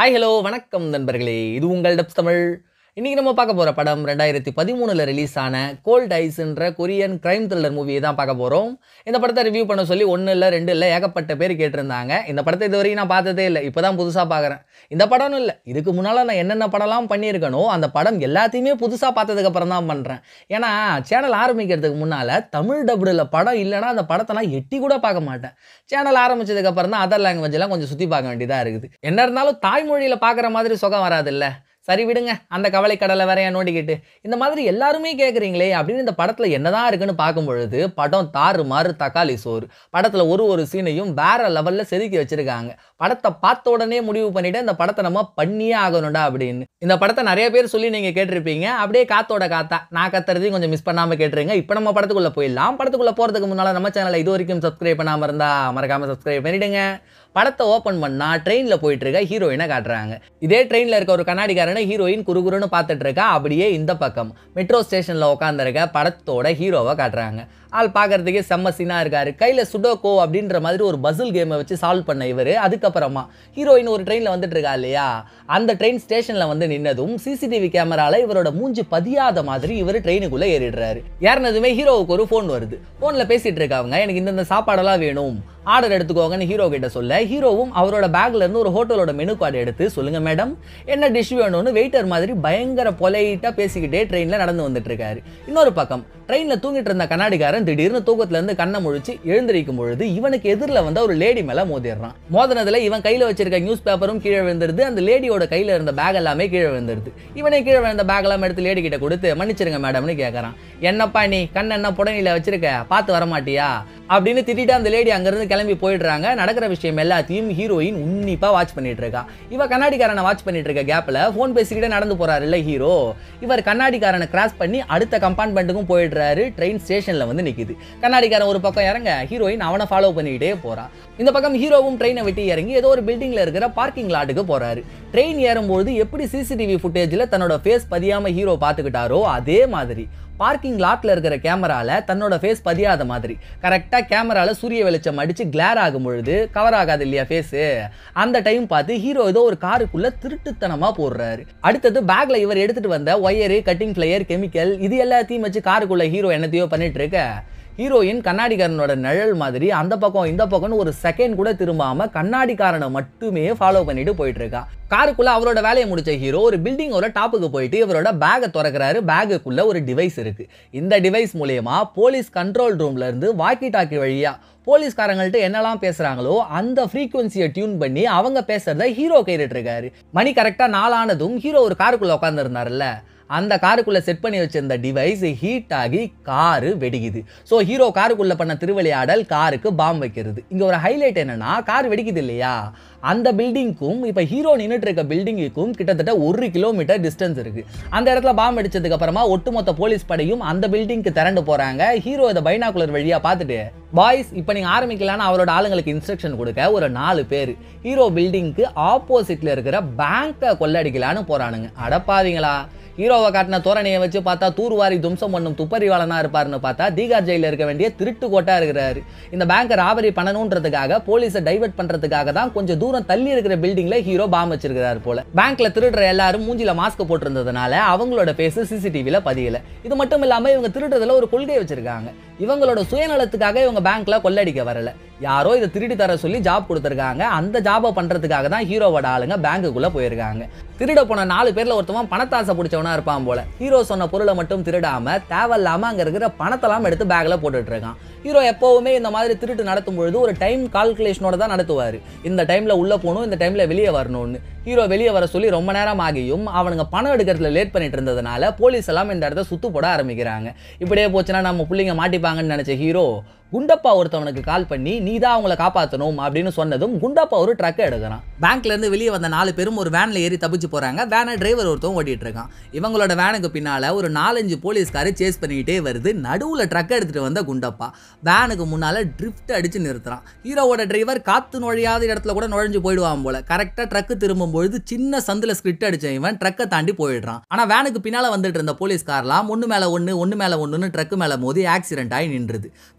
hi hello வணக்கம் நண்பர்களே இது உங்கள் டப்ஸ் தமிழ் இன்னைக்கு நம்ம பார்க்க போகிற படம் ரெண்டாயிரத்தி பதிமூணில் ரிலீஸ் ஆன கோல்ட் ஐஸ்ன்ற கொரியன் கிரைம் த்ரில்லர் மூவியை தான் பார்க்க போகிறோம் இந்த படத்தை ரிவ்யூ பண்ண சொல்லி ஒன்று இல்லை ரெண்டு இல்லை ஏகப்பட்ட பேர் கேட்டிருந்தாங்க இந்த படத்தை இது வரைக்கும் நான் பார்த்ததே இல்லை இப்போ தான் புதுசாக பார்க்குறேன் இந்த படம்னு இல்லை இதுக்கு முன்னால் நான் என்னென்ன படம்லாம் பண்ணியிருக்கனோ அந்த படம் எல்லாத்தையுமே புதுசாக பார்த்ததுக்கப்புறம் தான் பண்ணுறேன் ஏன்னா சேனல் ஆரம்பிக்கிறதுக்கு முன்னால் தமிழ் டபுளில் படம் இல்லைன்னா அந்த படத்தை நான் எட்டி கூட பார்க்க மாட்டேன் சேனல் ஆரம்பிச்சதுக்கப்புறம் தான் அதர் லாங்குவேஜ்லாம் கொஞ்சம் சுற்றி பார்க்க வேண்டியதாக இருக்குது என்ன இருந்தாலும் தாய்மொழியில் பார்க்குற மாதிரி சுகம் வராதுல்ல சரி விடுங்க அந்த கவலை கடலை வேற ஏன் நோண்டிக்கிட்டு இந்த மாதிரி எல்லாருமே கேட்குறீங்களே அப்படின்னு இந்த படத்தில் என்னதான் இருக்குன்னு பார்க்கும் பொழுது படம் தாறு மாறு தக்காளி சோறு படத்தில் ஒரு ஒரு சீனையும் வேற லெவலில் செதுக்கி வச்சிருக்காங்க படத்தை பார்த்த உடனே முடிவு பண்ணிட்டு இந்த படத்தை நம்ம பண்ணியே ஆகணும்டா அப்படின்னு இந்த படத்தை நிறைய பேர் சொல்லி நீங்கள் கேட்டிருப்பீங்க அப்படியே காத்தோட காத்தா நான் கத்துறதையும் கொஞ்சம் மிஸ் பண்ணாமல் கேட்டுருங்க இப்போ நம்ம படத்துக்குள்ளே போயிடலாம் படத்துக்குள்ளே போகிறதுக்கு முன்னால் நம்ம சேனலை இது வரைக்கும் சப்ஸ்கிரைப் பண்ணாமல் இருந்தா மறக்காமல் சப்ஸ்கிரைப் பண்ணிடுங்க படத்தை ஓப்பன் பண்ணால் ட்ரெயினில் போயிட்டு இருக்க ஹீரோயினை காட்டுறாங்க இதே ட்ரெயினில் இருக்க ஒரு கண்ணாடிக்காரனை ஹீரோயின் குறுகுறுன்னு பார்த்துட்டு இருக்கா அப்படியே இந்த பக்கம் மெட்ரோ ஸ்டேஷனில் உட்காந்துருக்க படத்தோட ஹீரோவை காட்டுறாங்க ஆள் பார்க்கறதுக்கே செம்ம சீனாக இருக்காரு கையில் சுடோகோ அப்படின்ற மாதிரி ஒரு பசில் கேமை வச்சு சால்வ் பண்ண இவர் அதுக்கப்புறமா ஹீரோயின் ஒரு ட்ரெயினில் வந்துட்டு இருக்கா இல்லையா அந்த ட்ரெயின் ஸ்டேஷனில் வந்து நின்னதும் சிசிடிவி கேமரால இவரோட மூஞ்சி பதியாத மாதிரி இவர் ட்ரெயினுக்குள்ளே ஏறிடுறாரு ஏறினதுமே ஹீரோவுக்கு ஒரு ஃபோன் வருது ஃபோனில் பேசிட்டு இருக்காங்க எனக்கு இந்தந்த சாப்பாடெல்லாம் வேணும் ஆர்டர் எடுத்துக்கோங்கன்னு ஹீரோ கிட்ட சொல்ல ஹீரோவும் அவரோட பேக்ல இருந்து ஒரு ஹோட்டலோட மெனு கார்டு எடுத்து சொல்லுங்க மேடம் என்ன டிஷ் வேணும்னு வெயிட்டர் மாதிரி பயங்கர பொலைட்டா பேசிக்கிட்டே ட்ரெயின்ல நடந்து வந்துட்டு இருக்காரு இன்னொரு பக்கம் ட்ரெயின்ல தூங்கிட்டு இருந்த கண்ணாடிக்காரன் திடீர்னு தூக்கத்துல இருந்து கண்ணை முழிச்சு எழுந்திருக்கும் பொழுது இவனுக்கு எதிரில் வந்த ஒரு லேடி மேல மோதிடுறான் மோதினதுல இவன் கையில வச்சிருக்க நியூஸ் பேப்பரும் கீழே விழுந்துருது அந்த லேடியோட கையில இருந்த பேக் எல்லாமே கீழே விழுந்துருது இவனே கீழே விழுந்த பேக் எல்லாம் எடுத்து லேடி கிட்ட கொடுத்து மன்னிச்சிருங்க மேடம்னு கேட்கறான் என்னப்பா நீ கண் என்ன புடனில வச்சிருக்க பார்த்து வர மாட்டியா அப்படின்னு திட்டிட்டு அந்த லேடி அங்கிருந்து கிளம்பி போயிடுறாங்க நடக்கிற விஷயம் எல்லாத்தையும் ஹீரோயின் உன்னிப்பா வாட்ச் பண்ணிட்டு இருக்கா இவ கண்ணாடிக்காரனை வாட்ச் பண்ணிட்டு இருக்க கேப்ல ஃபோன் பேசிக்கிட்டே நடந்து போறாரு இல்ல ஹீரோ இவர் கண்ணாடிக்காரனை கிராஸ் பண்ணி அடுத்த கம்பார்ட்மெண்ட்டுக்கும் போயிடுறாரு ட்ரெயின் ஸ்டேஷன்ல வந்து நிக்குது கண்ணாடிக்காரன் ஒரு பக்கம் இறங்க ஹீரோயின் அவனை ஃபாலோ பண்ணிக்கிட்டே போறா இந்த பக்கம் ஹீரோவும் ட்ரெயினை விட்டு இறங்கி ஏதோ ஒரு பில்டிங்ல இருக்கிற பார்க்கிங் லாட்டுக்கு போறாரு ட்ரெயின் ஏறும்போது எப்படி சிசிடிவி ஃபுட்டேஜில் தன்னோட ஃபேஸ் பதியாம ஹீரோ பார்த்துக்கிட்டாரோ அதே மாதிரி பார்க்கிங் லாட்ல இருக்கிற கேமரால தன்னோட ஃபேஸ் பதியாத மாதிரி கரெக்டாக கேமரால சூரிய வெளிச்சம் அடிச்சு கிளார் ஆகும் பொழுது கவர் ஆகாது இல்லையா ஃபேஸு அந்த டைம் பார்த்து ஹீரோ ஏதோ ஒரு காருக்குள்ள திருட்டுத்தனமா போடுறாரு அடுத்தது பேக்ல இவர் எடுத்துட்டு வந்த ஒயரு கட்டிங் ஃபிளையர் கெமிக்கல் இது எல்லாத்தையும் வச்சு காருக்குள்ள ஹீரோ என்னத்தையோ பண்ணிட்டு இருக்க ஹீரோயின் கண்ணாடிக்காரனோட நிழல் மாதிரி அந்த பக்கம் இந்த பக்கம்னு ஒரு செகண்ட் கூட திரும்பாம கண்ணாடிக்காரனை மட்டுமே ஃபாலோ பண்ணிட்டு போயிட்டு இருக்கா காருக்குள்ள அவரோட வேலையை முடிச்ச ஹீரோ ஒரு பில்டிங்கோட டாப்புக்கு போயிட்டு இவரோட பேக்கை திறக்கிறாரு பேக்குக்குள்ள ஒரு டிவைஸ் இருக்கு இந்த டிவைஸ் மூலயமா போலீஸ் கண்ட்ரோல் ரூம்ல இருந்து வாக்கி டாக்கி வழியா போலீஸ்காரங்கள்ட்ட என்னெல்லாம் பேசுறாங்களோ அந்த ஃப்ரீக்குவன்சியை டியூன் பண்ணி அவங்க பேசுறத ஹீரோ கேட்டுட்டு இருக்காரு மணி கரெக்டாக நாளானதும் ஹீரோ ஒரு காருக்குள்ள உட்காந்துருந்தாருல்ல அந்த காருக்குள்ள செட் பண்ணி வச்சிருந்த டிவைஸ் ஹீட் ஆகி காரு வெடிக்குது ஸோ ஹீரோ காருக்குள்ள பண்ண திருவிளையாடல் காருக்கு பாம் வைக்கிறது இங்க ஒரு ஹைலைட் என்னன்னா கார் வெடிக்குது இல்லையா அந்த பில்டிங்க்கும் இப்போ ஹீரோ நின்றுட்டு இருக்க பில்டிங்குக்கும் கிட்டத்தட்ட ஒரு கிலோமீட்டர் டிஸ்டன்ஸ் இருக்கு அந்த இடத்துல பாம் அடிச்சதுக்கு அப்புறமா ஒட்டுமொத்த போலீஸ் படையும் அந்த பில்டிங்க்கு திரண்டு போறாங்க ஹீரோ இதை பைனாக்குலர் வழியா பார்த்துட்டு பாய்ஸ் இப்போ நீங்க ஆரம்பிக்கலான்னு அவரோட ஆளுங்களுக்கு இன்ஸ்ட்ரக்ஷன் கொடுக்க ஒரு நாலு பேர் ஹீரோ பில்டிங்க்கு ஆப்போசிட்ல இருக்கிற பேங்கை கொள்ளடிக்கலான்னு போறானுங்க அடப்பாவீங்களா ஹீரோவை காட்டின தோரணையை வச்சு பார்த்தா தூர்வாரி தும்சம் பண்ணும் துப்பறிவாளனா இருப்பாருன்னு பார்த்தா தீகார் ஜெயில இருக்க வேண்டிய திருட்டு கோட்டா இருக்கிறாரு இந்த பேங்கை ராபரி பண்ணணுன்றதுக்காக போலீஸை டைவர்ட் பண்றதுக்காக தான் கொஞ்சம் தூரம் தள்ளி இருக்கிற பில்டிங்ல ஹீரோ பாம் வச்சிருக்கிறாரு போல பேங்க்ல திருடுற எல்லாரும் மூஞ்சில மாஸ்க் போட்டிருந்ததுனால அவங்களோட பேஸ் சிசிடிவில பதியல இது மட்டும் இல்லாம இவங்க திருடுறதுல ஒரு கொள்கை வச்சிருக்காங்க இவங்களோட சுயநலத்துக்காக இவங்க பேங்க்ல கொள்ளடிக்க வரல யாரோ இதை திருடி தர சொல்லி ஜாப் கொடுத்துருக்காங்க அந்த ஜாபை பண்றதுக்காக தான் ஹீரோவோட ஆளுங்க பேங்குக்குள்ள போயிருக்காங்க திருட போன நாலு பேர்ல ஒருத்தவன் பணத்தாசை பிடிச்சவனா இருப்பான் போல ஹீரோ சொன்ன பொருளை மட்டும் திருடாம தேவையில்லாம அங்க இருக்கிற பணத்தெல்லாம் எடுத்து பேக்ல போட்டுட்டு இருக்கான் ஹீரோ எப்பவுமே இந்த மாதிரி திருட்டு நடத்தும் பொழுது ஒரு டைம் கால்குலேஷனோட தான் நடத்துவார் இந்த டைம்ல உள்ள போகணும் இந்த டைம்ல வெளியே வரணும்னு ஹீரோ வெளியே வர சொல்லி ரொம்ப நேரம் ஆகியும் அவனுங்க பணம் எடுக்கிறதுல லேட் பண்ணிட்டு இருந்ததுனால போலீஸ் எல்லாம் இந்த இடத்த சுத்து போட ஆரம்பிக்கிறாங்க இப்படியே போச்சுன்னா நம்ம பிள்ளைங்க மாட்டிப்பாங்கன்னு நினைச்ச ஹீரோ குண்டப்பா ஒருத்தவனுக்கு கால் பண்ணி நீ தான் அவங்கள காப்பாற்றணும் அப்படின்னு சொன்னதும் குண்டப்பா ஒரு ட்ரக்கை எடுக்கிறான் பேங்க்ல இருந்து வெளியே வந்த நாலு பேரும் ஒரு வேன்ல ஏறி தப்பிச்சு போறாங்க வேனை டிரைவர் ஒருத்தவன் ஓட்டிட்டு இருக்கான் இவங்களோட வேனுக்கு பின்னால ஒரு நாலஞ்சு போலீஸ்காரு சேஸ் பண்ணிக்கிட்டே வருது நடுவுல ட்ரக் எடுத்துட்டு வந்த குண்டப்பா வேனுக்கு முன்னால ட்ரிஃப்ட் அடிச்சு நிறுத்துறான் ஹீரோவோட டிரைவர் காத்து நுழையாத இடத்துல கூட நுழைஞ்சு போயிடுவான் போல கரெக்டா ட்ரக் திரும்பும் பொழுது சின்ன சந்துல ஸ்கிரிப்ட் அடிச்ச இவன் ட்ரக்கை தாண்டி போயிடுறான் ஆனா வேனுக்கு பின்னால வந்துட்டு இருந்த போலீஸ்கார்லாம் ஒண்ணு மேல ஒண்ணு ஒண்ணு மேல ஒண்ணுன்னு ட்ரக் மேல மோதி ஆக்சிடென்ட் ஆகி நின்றுது கண்ணு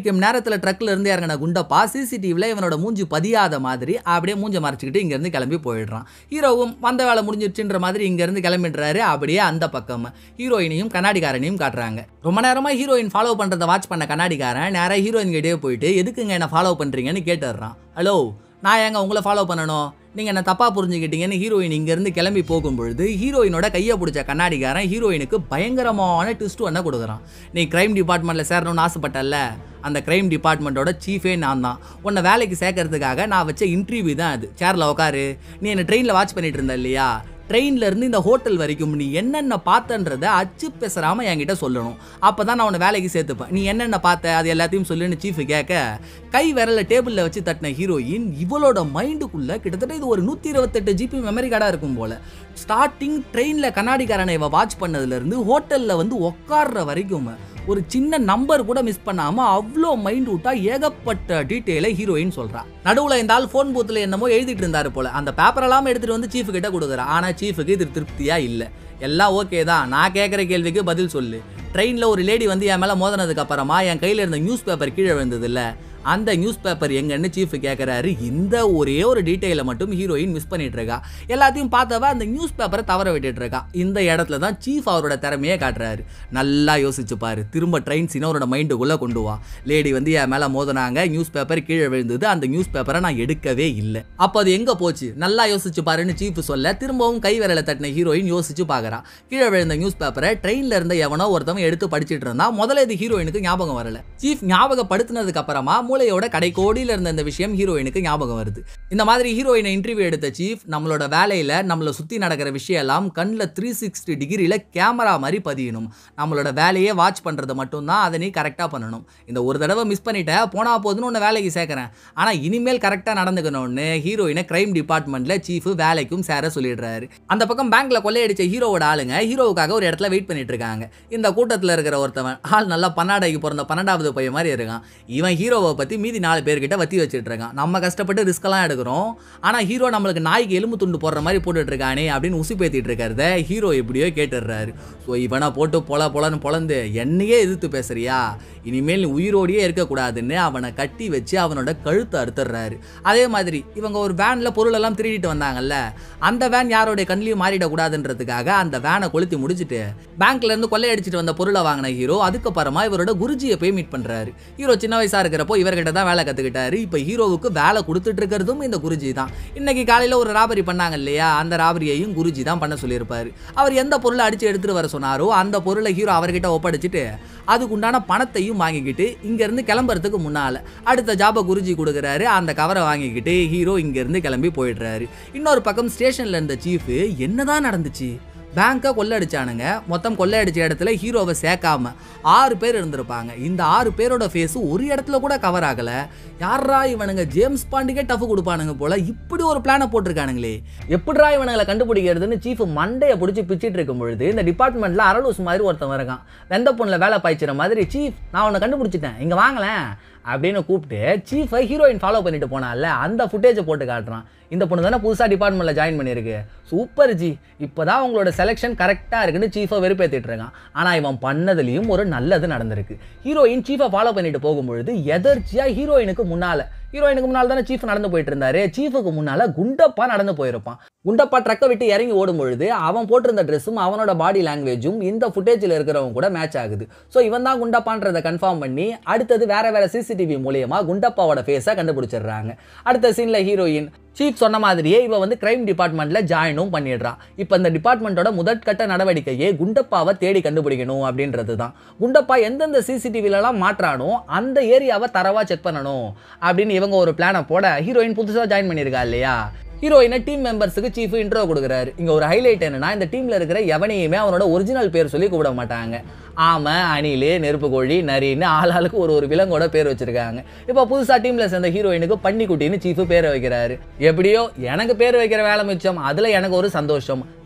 நிமிஷம் நேரத்தில் ட்ரக்கில் இருந்து இறங்கின குண்டப்பா சிசிடிவியில் இவனோட மூஞ்சி பதியாத மாதிரி அப்படியே மூஞ்ச மறைச்சிக்கிட்டு இங்கேருந்து கிளம்பி போயிடுறான் ஹீரோவும் வந்த வேலை முடிஞ்சிருச்சுன்ற மாதிரி இங்கேருந்து கிளம்பிடுறாரு அப்படியே அந்த பக்கம் ஹீரோயினையும் கண்ணாடிக்காரனையும் காட்டுறாங்க ரொம்ப நேரமாக ஹீரோயின் ஃபாலோ பண்ணுறதை வாட்ச் பண்ண கண்ணாடிக்காரன் நேராக ஹீரோயின் கிட்டே போயிட்டு எதுக்குங்க என்ன ஃபாலோ பண்ணுறீங்கன்னு கேட்டுடுறான் ஹலோ நான் ஏங்க உங்களை ஃபாலோ பண்ணணும் நீங்கள் என்ன தப்பாக புரிஞ்சுக்கிட்டீங்கன்னு ஹீரோயின் இங்கேருந்து கிளம்பி போகும் பொழுது ஹீரோயினோட கையை பிடிச்ச கண்ணாடிக்காரன் ஹீரோயினுக்கு பயங்கரமான ட்விஸ்ட் ஒன்று கொடுக்குறான் நீ கிரைம் டிபார்ட்மெண்ட்டில் சேரணும்னு ஆசைப்பட்டல்ல அந்த கிரைம் டிபார்ட்மெண்ட்டோட சீஃபே நான் தான் உன்னை வேலைக்கு சேர்க்கறதுக்காக நான் வச்ச இன்டர்வியூ தான் அது சேரில் உட்காரு நீ என்ன ட்ரெயினில் வாட்ச் பண்ணிட்டு இருந்த இல்லையா ட்ரெயின்ல இருந்து இந்த ஹோட்டல் வரைக்கும் நீ என்னென்ன பார்த்தன்றத அச்சு பேசுறாம என்கிட்ட சொல்லணும் அப்பதான் நான் உன்னை வேலைக்கு சேர்த்துப்பேன் நீ என்னென்ன பார்த்த அது எல்லாத்தையும் சொல்லுன்னு சீஃப் கேட்க கை விரல டேபிள்ல வச்சு தட்டின ஹீரோயின் இவளோட மைண்டுக்குள்ள கிட்டத்தட்ட இது ஒரு நூத்தி இருபத்தெட்டு ஜிபி மெமரி கார்டா இருக்கும் போல ஸ்டார்டிங் ட்ரெயின்ல கண்ணாடிக்காரனை இவ வாட்ச் பண்ணதுல இருந்து ஹோட்டல்ல வந்து உட்கார்ற வரைக்கும் ஒரு சின்ன நம்பர் கூட மிஸ் பண்ணாம அவ்வளோ மைண்ட் விட்டா ஏகப்பட்ட டீட்டெயிலை ஹீரோயின் சொல்றா நடுவுல இந்த ஆள் ஃபோன் பூத்துல என்னமோ எழுதிட்டு இருந்தாரு போல அந்த பேப்பர் எல்லாம் எடுத்துட்டு வந்து சீஃப் கிட்ட கொடுக்குறா ஆனா சீஃபுக்கு இது திருப்தியா இல்ல எல்லாம் ஓகே தான் நான் கேட்குற கேள்விக்கு பதில் சொல்லு ட்ரெயினில் ஒரு லேடி வந்து என் மேலே மோதினதுக்கு அப்புறமா என் கையில் இருந்த நியூஸ் பேப்பர் கீழே விழுந்தது இல்ல அந்த நியூஸ் பேப்பர் எங்கன்னு சீஃப் கேட்குறாரு இந்த ஒரே ஒரு டீட்டெயிலை மட்டும் ஹீரோயின் மிஸ் பண்ணிட்டு இருக்கா எல்லாத்தையும் பார்த்தவ அந்த நியூஸ் பேப்பரை தவற விட்டுட்டு இருக்கா இந்த இடத்துல தான் சீஃப் அவரோட திறமையே காட்டுறாரு நல்லா யோசிச்சு பாரு திரும்ப ட்ரெயின் சீனை அவரோட மைண்டுக்குள்ளே கொண்டு வா லேடி வந்து என் மேலே மோதினாங்க நியூஸ் பேப்பர் கீழே விழுந்தது அந்த நியூஸ் பேப்பரை நான் எடுக்கவே இல்லை அப்போ அது எங்கே போச்சு நல்லா யோசிச்சு பாருன்னு சீஃப் சொல்ல திரும்பவும் கை விரலை தட்டின ஹீரோயின் யோசிச்சு பார்க்கறா கீழே விழுந்த நியூஸ் பேப்பரை ட்ரெயினில் இருந்த எவனோ ஒருத்தவன் எடுத்து படிச்சிட்டு இருந்தா முதல்ல இது ஹீரோயினுக்கு ஞாபகம் வரல சீஃப் ஞாபகப்படுத்தினதுக்கு அப்புறமா மூளையோட கடைக்கோடியில் இருந்த இந்த விஷயம் ஹீரோயினுக்கு ஞாபகம் வருது இந்த மாதிரி ஹீரோயினை இன்டர்வியூ எடுத்த சீஃப் நம்மளோட வேலையில் நம்மளை சுற்றி நடக்கிற விஷயம் எல்லாம் கண்ணில் த்ரீ சிக்ஸ்டி டிகிரியில் கேமரா மாதிரி பதியணும் நம்மளோட வேலையே வாட்ச் பண்ணுறது மட்டும்தான் அதை நீ கரெக்டாக பண்ணணும் இந்த ஒரு தடவை மிஸ் பண்ணிட்ட போனா போதுன்னு உன்னை வேலைக்கு சேர்க்குறேன் ஆனால் இனிமேல் கரெக்டாக நடந்துக்கணும்னு ஹீரோயினை கிரைம் டிபார்ட்மெண்ட்டில் சீஃப் வேலைக்கும் சேர சொல்லிடுறாரு அந்த பக்கம் பேங்க்ல கொள்ளையடிச்ச ஹீரோவோட ஆளுங்க ஹீரோவுக்காக ஒரு இடத்துல வெயிட் பண்ணிட்டு இருக்காங்க இந்த கூட்டத்தில் இருக்கிற ஒருத்தவன் ஆள் நல்லா பன்னாடைக்கு பிறந்த பன்னெண்டாவது பையன் மாதிரி இருக்கான் இவன் ஹீரோவை பற்றி மீதி நாலு பேர்கிட்ட வத்தி வச்சுட்டு இருக்கான் நம்ம கஷ்டப்பட்டு ரிஸ்கெல்லாம் எடுக்கிறோம் ஆனால் ஹீரோ நம்மளுக்கு நாய்க்கு எலும்பு துண்டு போடுற மாதிரி போட்டுட்டு இருக்கானே அப்படின்னு உசி பேத்திட்டு இருக்காருத ஹீரோ எப்படியோ கேட்டுடுறாரு ஸோ இவனை போட்டு பொல பொலன்னு பொழந்து என்னையே எதிர்த்து பேசுறியா இனிமேல் நீ உயிரோடையே இருக்கக்கூடாதுன்னு அவனை கட்டி வச்சு அவனோட கழுத்தை அறுத்துடுறாரு அதே மாதிரி இவங்க ஒரு வேனில் பொருளெல்லாம் திருடிட்டு வந்தாங்கல்ல அந்த வேன் யாரோடைய கண்ணிலையும் மாறிடக்கூடாதுன்றதுக்காக அந்த வேனை கொளுத்தி முடிச்சுட்டு பேங்க்ல இருந்து கொள்ளையடிச்சிட்டு வந்த பொருளை வாங்கின ஹீரோ அதுக்கப்புறமா இவரோட குருஜியை போய் மீட் பண்றாரு ஹீரோ சின்ன வயசா இருக்கிறப்போ இவர்கிட்ட தான் வேலை கத்துக்கிட்டாரு இப்போ ஹீரோவுக்கு வேலை கொடுத்துட்டு இருக்கிறதும் இந்த குருஜி தான் இன்னைக்கு காலையில ஒரு ராபரி பண்ணாங்க இல்லையா அந்த ராபரியையும் குருஜி தான் பண்ண சொல்லியிருப்பாரு அவர் எந்த பொருளை அடிச்சு எடுத்துட்டு வர சொன்னாரோ அந்த பொருளை ஹீரோ அவர்கிட்ட ஒப்படைச்சிட்டு அதுக்குண்டான பணத்தையும் வாங்கிக்கிட்டு இங்க இருந்து கிளம்புறதுக்கு முன்னால அடுத்த ஜாபை குருஜி கொடுக்குறாரு அந்த கவரை வாங்கிக்கிட்டு ஹீரோ இங்க இருந்து கிளம்பி போயிடுறாரு இன்னொரு பக்கம் ஸ்டேஷன்ல இருந்த சீஃப் என்னதான் நடந்துச்சு பேங்கை கொள்ளடிச்சானுங்க மொத்தம் கொள்ளையடிச்ச இடத்துல ஹீரோவை சேர்க்காம ஆறு பேர் இருந்திருப்பாங்க இந்த ஆறு பேரோட ஃபேஸ் ஒரு இடத்துல கூட கவர் ஆகல யாரா இவனுங்க ஜேம்ஸ் பாண்டுக்கே டஃப் கொடுப்பானுங்க போல இப்படி ஒரு பிளானை போட்டிருக்கானுங்களே எப்படிரா இவனுங்களை கண்டுபிடிக்கிறதுன்னு சீஃப் மண்டையை பிடிச்சி பிச்சிட்டு இருக்கும் பொழுது இந்த டிபார்ட்மெண்ட்ல அரலூஸ் மாதிரி ஒருத்தன் இருக்கான் வெந்த பொண்ணில் வேலை பாய்ச்சிற மாதிரி சீஃப் நான் உன்னை கண்டுபிடிச்சிட்டேன் இங்க வாங்கலேன் அப்படின்னு கூப்பிட்டு சீஃபை ஹீரோயின் ஃபாலோ பண்ணிட்டு போனால அந்த ஃபுட்டேஜை போட்டு காட்டுறான் இந்த பொண்ணு தானே புதுசாக டிபார்ட்மெண்ட்டில் ஜாயின் பண்ணியிருக்கு சூப்பர் ஜி இப்போ தான் உங்களோட செலெக்ஷன் கரெக்டாக இருக்குன்னு சீஃபை வெறுப்பேற்றிட்டு இருக்கான் ஆனால் இவன் பண்ணதுலேயும் ஒரு நல்லது நடந்திருக்கு ஹீரோயின் சீஃபை ஃபாலோ பண்ணிட்டு போகும்பொழுது எதர்ச்சியாக ஹீரோயினுக்கு முன்னால் ஹீரோயினுக்கு முன்னால் தானே சீஃப் நடந்து போயிட்டு இருந்தாரு சீஃபுக்கு முன்னால் குண்டப்பா நடந்து போயிருப்பான் குண்டப்பா ட்ரக்கை விட்டு இறங்கி ஓடும் பொழுது அவன் போட்டிருந்த ட்ரெஸ்ஸும் அவனோட பாடி லாங்குவேஜும் இந்த ஃபுட்டேஜில் இருக்கிறவங்க கூட மேட்ச் ஆகுது ஸோ இவன் தான் குண்டப்பான்றதை கன்ஃபார்ம் பண்ணி அடுத்தது வேற வேற சிசிடிவி மூலியமா குண்டப்பாவோட ஃபேஸை கண்டுபிடிச்சிடுறாங்க அடுத்த சீனில் ஹீரோயின் சீஃப் சொன்ன மாதிரியே இவ வந்து கிரைம் டிபார்ட்மெண்ட்ல ஜாயினும் பண்ணிடுறான் இப்போ இந்த டிபார்ட்மெண்ட்டோட முதற்கட்ட நடவடிக்கையே குண்டப்பாவை தேடி கண்டுபிடிக்கணும் அப்படின்றது தான் குண்டப்பா எந்தெந்த சிசிடிவிலலாம் மாற்றானோ அந்த ஏரியாவை தரவா செக் பண்ணணும் அப்படின்னு இவங்க ஒரு பிளானை போட ஹீரோயின் புதுசாக ஜாயின் பண்ணியிருக்கா இல்லையா ஹீரோயினை டீம் மெம்பர்ஸுக்கு சீஃப் இன்ட்ரோ கொடுக்குறாரு இங்கே ஒரு ஹைலைட் என்னன்னா இந்த டீமில் இருக்கிற எவனையுமே அவனோட ஒரிஜினல் பேர் சொல்லி கூப்பிட மாட்டாங்க ஆமை அணில் நெருப்பு கோழி நரின்னு ஆளாளுக்கு ஒரு ஒரு விலங்கோட பேர் வச்சிருக்காங்க இப்போ புதுசாக டீமில் சேர்ந்த ஹீரோயினுக்கு பன்னிக்குட்டின்னு சீஃப் பேர் வைக்கிறாரு எப்படியோ எனக்கு பேர் வைக்கிற வேலை மிச்சம் அதில் எனக்கு ஒரு சந்தோஷம்